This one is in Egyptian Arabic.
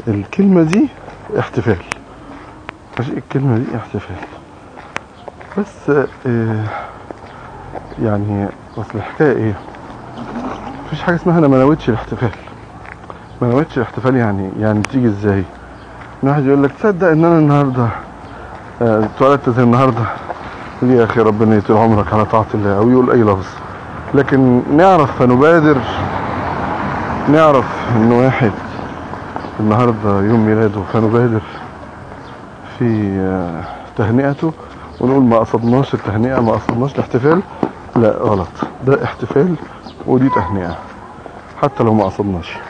الكلمة دي احتفال ماشي الكلمة دي احتفال بس اه يعني اصل الحكاية ايه مفيش حاجة اسمها انا ما نويتش الاحتفال ما نويتش الاحتفال يعني يعني بتيجي ازاي ان واحد يقول لك تصدق ان انا النهارده اه، اتولدت زي النهارده ليه يا اخي ربنا يطول عمرك على طاعة الله او يقول اي لفظ لكن نعرف فنبادر نعرف ان واحد النهارده يوم ميلاده فنبادر في آه، تهنئته ونقول ما قصدناش التهنئة ما قصدناش الاحتفال لا غلط ده احتفال ودي تهنئة حتى لو ما قصدناش